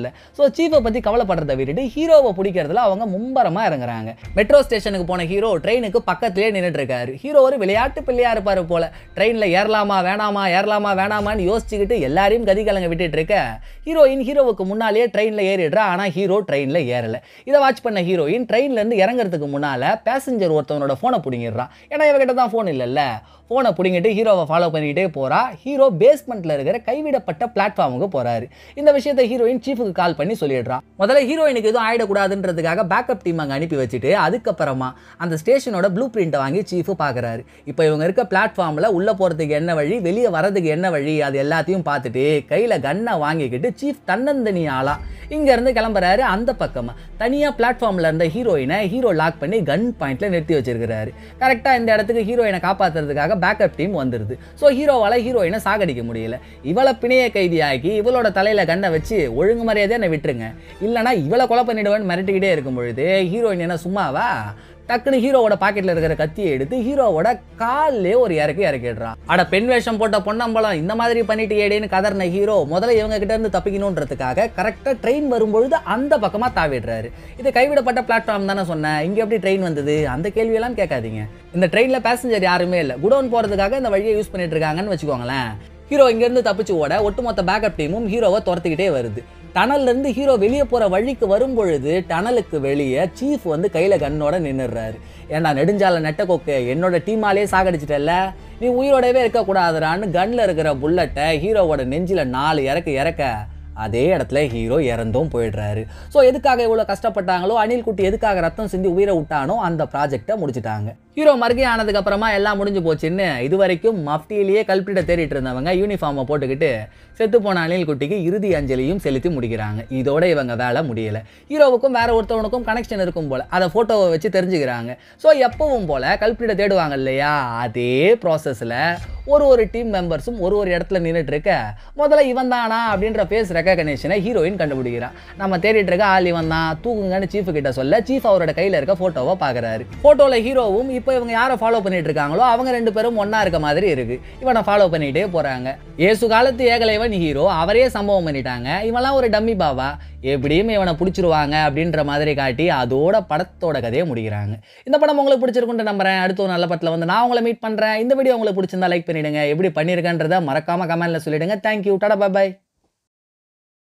சீஃபை பற்றி கவலைப்படுறத விட்டுட்டு ஹீரோவை பிடிக்கிறதுல அவங்க மும்பரமாக இறங்குறாங்க மெட்ரோ ஸ்டேஷனுக்கு போன ஹீரோ ட்ரெயினுக்கு பக்கத்துலேயே நின்றுட்டு இருக்காரு ஹீரோ ஒரு விளையாட்டு பிள்ளையா இருப்பாரு போல ட்ரெயினில் ஏறலாமா வேணாமா ஏறலாமா வேணாமான்னு யோசிச்சுக்கிட்டு எல்லாரையும் கதி கலங்க விட்டுட்டு இருக்க ஹீரோயின் ஹீரோவுக்கு முன்னாலேயே ட்ரெயினில் ஏறிடுறா ஆனால் ஹீரோ ட்ரெயினில் ஏறலை இதை வாட்ச் பண்ண ஹீரோயின் ட்ரெயின்லேருந்து இறங்குறதுக்கு முன்னால் பேசஞ்சர் ஒருத்தவனோட ஃபோனை பிடிங்கிடுறான் ஏன்னா இவகிட்ட தான் ஃபோன் இல்லைல்ல ஃபோனை பிடிங்கிட்டு ஹீரோவை ஃபாலோ பண்ணிக்கிட்டே போகிறா ஹீரோ பேஸ்மெண்ட்டில் இருக்கிற கைவிடப்பட்ட பிளாட்ஃபார்முக்கு போகிறாரு இந்த விஷயத்தை ஹீரோயின் சீஃபுக்கு கால் பண்ணி சொல்லிடுறா முதல்ல ஹீரோயினுக்கு எதுவும் ஆயிடக்கூடாதுன்றதுக்காக பேக்கப் டீம் அங்கே அனுப்பி வச்சுட்டு அதுக்கப்புறமா அந்த ஸ்டேஷனோட ப்ளூ பிரிண்ட்டை வாங்கி சீஃபு பார்க்குறாரு இப்போ இவங்க இருக்க பிளாட்ஃபார்மில் உள்ளே போகிறதுக்கு என்ன வழி வெளியே வரதுக்கு என்ன வழி அது எல்லாத்தையும் பார்த்துட்டு கையில் கன்னை வாங்கிக்கிட்டு சீஃப் தன்னந்தனி ஆளா இங்கேருந்து கிளம்புறாரு அந்த பக்கமாக தனியாக பிளாட்ஃபார்மில் இருந்த ஹீரோயினை ஹீரோ லாக் பண்ணி கன் பாயிண்ட்டில் நிறுத்தி வச்சிருக்கிறாரு கரெக்டாக இந்த இடத்துக்கு ஹீரோயினை காப்பாற்றுறதுக்காக பேக்கப் டீம் வந்துடுது ஸோ ஹீரோவால் ஹீரோயினை சாகடிக்க முடியல இவளை பிணைய கைதியாக்கி இவளோட தலையில் கண்ணை வச்சு ஒழுங்கு மரியாதையாக என்னை விட்டுருங்க இல்லைனா இவளை கொலை பண்ணிடுவேன்னு மிரட்டிக்கிட்டே இருக்கும் பொழுது ஹீரோயின் என்ன சும்மாவா டக்குன்னு ஹீரோவோட பாக்கெட்ல இருக்கிற கத்தியை எடுத்து ஹீரோவோட கால்லே ஒரு இறக்கி இறக்கிடுறான் அட பெண் வேஷம் போட்ட பொன்னம்பலம் இந்த மாதிரி பண்ணிட்டு ஏடேன்னு கதர்ன ஹீரோ முதல்ல இவங்க கிட்ட இருந்து தப்பிக்கணுன்றதுக்காக கரெக்டாக ட்ரெயின் வரும்பொழுது அந்த பக்கமாக தாவிடுறாரு இது கைவிடப்பட்ட பிளாட்ஃபார்ம் தானே சொன்னேன் இங்கே எப்படி ட்ரெயின் வந்தது அந்த கேள்வியெல்லாம் கேட்காதீங்க இந்த ட்ரெயினில் பேசஞ்சர் யாருமே இல்லை குடோன் போகிறதுக்காக இந்த வழியை யூஸ் பண்ணிட்டு இருக்காங்கன்னு வச்சுக்கோங்களேன் ஹீரோ இங்கேருந்து தப்பிச்சு ஓட ஒட்டுமொத்த பேக்கப் டீமும் ஹீரோவை துரத்துக்கிட்டே வருது டனல்ல இருந்து ஹீரோ வெளியே போற வழிக்கு வரும் பொழுது டனலுக்கு வெளியே சீஃப் வந்து கையில கண்ணோட நின்னுடுறாரு ஏன்டா நெடுஞ்சால நெட்ட கொக்கு என்னோட டீமாலே சாகடிச்சிட்டல நீ உயிரோடவே இருக்கக்கூடாதுடான்னு கன்ல இருக்கிற புல்லட்டை ஹீரோவோட நெஞ்சில நாலு இறக்க இறக்க அதே இடத்துல ஹீரோ இறந்தும் போயிடுறாரு ஸோ எதுக்காக இவ்வளோ கஷ்டப்பட்டாங்களோ அனில் குட்டி எதுக்காக ரத்தம் சிந்தி உயிரை விட்டானோ அந்த ப்ராஜெக்டை முடிச்சிட்டாங்க ஹீரோ மறுகை ஆனதுக்கு அப்புறமா எல்லாம் முடிஞ்சு போச்சுன்னு இது வரைக்கும் மஃப்டியிலேயே கல்பிட்ட தேடிட்டு இருந்தவங்க யூனிஃபார்மை போட்டுக்கிட்டு செத்து போன அனில் குட்டிக்கு இறுதி அஞ்சலியும் செலுத்தி முடிக்கிறாங்க இதோட இவங்க வேலை முடியல ஹீரோவுக்கும் வேற ஒருத்தவனுக்கும் கனெக்ஷன் இருக்கும் போல அதை ஃபோட்டோவை வச்சு தெரிஞ்சுக்கிறாங்க ஸோ எப்பவும் போல கல்பிட்ட தேடுவாங்க இல்லையா அதே ப்ராசஸில் ஒரு ஒரு டீம் மெம்பர்ஸும் ஒரு ஒரு இடத்துல நின்றுட்டு இருக்க முதல்ல இவன் தானா அப்படின்ற ஃபேஸ் ரெக்கக்னேஷனை ஹீரோயின் கண்டுபிடிக்கிறான் நம்ம தேடிட்டு இருக்க ஆள் இவன் தான் தூக்குங்கன்னு சீஃப் கிட்ட சொல்ல சீஃப் அவரோட கையில் இருக்க ஃபோட்டோவை பார்க்குறாரு ஃபோட்டோவில் ஹீரோவும் இப்போ இவங்க யாரை ஃபாலோ பண்ணிட்டு இருக்காங்களோ அவங்க ரெண்டு பேரும் ஒன்றா இருக்க மாதிரி இருக்கு இவனை ஃபாலோ பண்ணிகிட்டே போகிறாங்க ஏசு காலத்து ஏகலைவன் ஹீரோ அவரே சம்பவம் பண்ணிட்டாங்க இவன்லாம் ஒரு டம்மி பாவா எப்படியும் இவனை பிடிச்சிருவாங்க அப்படின்ற மாதிரி காட்டி அதோட படத்தோட கதையை முடிக்கிறாங்க இந்த படம் உங்களுக்கு பிடிச்சிருக்குன்னு நம்புறேன் அடுத்த ஒரு நல்ல படத்தில் வந்து நான் உங்களை மீட் பண்ணுறேன் இந்த வீடியோ உங்களுக்கு பிடிச்சிருந்தா லைக் பண்ணிடுங்க எப்படி பண்ணியிருக்கேன்றதை மறக்காம கமெண்ட்ல சொல்லிடுங்க தேங்க்யூ டாடா பாய்